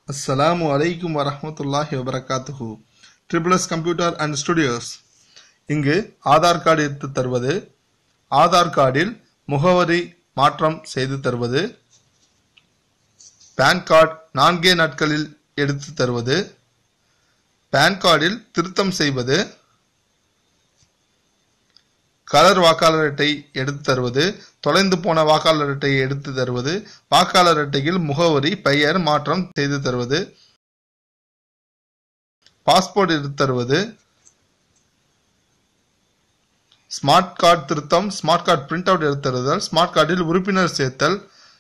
அஸ்ஸலாமு அலைக்கும் வரஹ்மத்துல்லாஹி வபரகாத்துஹு ட்ரிபிள்எஸ் கம்ப்யூட்டர் அண்ட் ஸ்டுடியோஸ் இங்கு ஆதார் கார்டு எடுத்து தருவது ஆதார் கார்டில் முகவரி மாற்றம் செய்து தருவது பேன் கார்டு நான்கே நாட்களில் எடுத்து தருவது பேன் கார்டில் திருத்தம் செய்வது கலர் வாக்காளர் அட்டை எடுத்து தருவது தொலைந்து போன வாக்காளர் அட்டையை எடுத்து தருவது வாக்காளர் அட்டையில் முகவரி பெயர் மாற்றம் செய்து தருவது பாஸ்போர்ட் எடுத்து தருவது ஸ்மார்ட் கார்டு திருத்தம் ஸ்மார்ட் கார்டு பிரிண்ட் அவுட் எடுத்து தருதல் ஸ்மார்ட் கார்டில் உறுப்பினர் சேர்த்தல்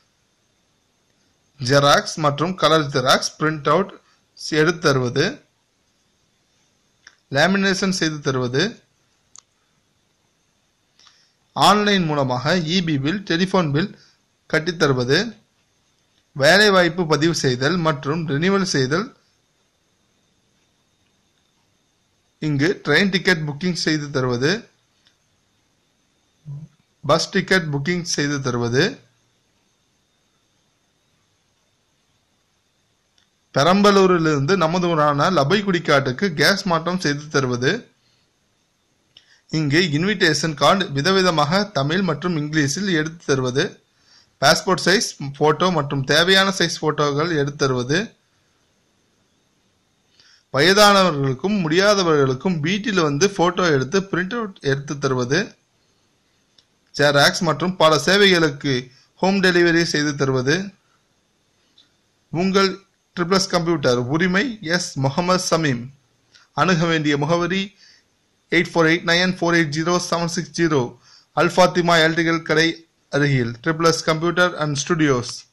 ஜெராக்ஸ் மற்றும் கலர் ஜெராக்ஸ் பிரிண்ட் அவுட் எடுத்து தருவது லேமினேஷன் செய்து தருவது ஆன்லைன் மூலமாக இபி பில் டெலிஃபோன் பில் கட்டித் தருவது வேலைவாய்ப்பு பதிவு செய்தல் மற்றும் ரினிவல் செய்தல் இங்கு ட்ரெயின் டிக்கெட் புக்கிங் செய்து தருவது பஸ் டிக்கெட் புக்கிங் செய்து தருவது பெரம்பலூரிலிருந்து நமது ஊரான லபைக்குடி காட்டுக்கு கேஸ் மாற்றம் செய்து தருவது இங்கு இன்விடேஷன் கார்டு விதவிதமாக தமிழ் மற்றும் இங்கிலீஷில் எடுத்து தருவது பாஸ்போர்ட் சைஸ் போட்டோ மற்றும் தேவையான சைஸ் போட்டோகள் எடுத்து தருவது வயதானவர்களுக்கும் முடியாதவர்களுக்கும் வீட்டில் வந்து போட்டோ எடுத்து பிரிண்ட் அவுட் எடுத்து தருவது ஜெராக்ஸ் மற்றும் பல சேவைகளுக்கு ஹோம் டெலிவரி செய்து தருவது உங்கள் ட்ரிபிளஸ் கம்ப்யூட்டர் உரிமை எஸ் முகமது சமீம் அணுக வேண்டிய முகவரி eight four eight nine four eight zero seven six zero Alfathima electrical கடை அருகில் ட்ரிபிளஸ் கம்ப்யூட்டர் அண்ட் ஸ்டுடியோஸ்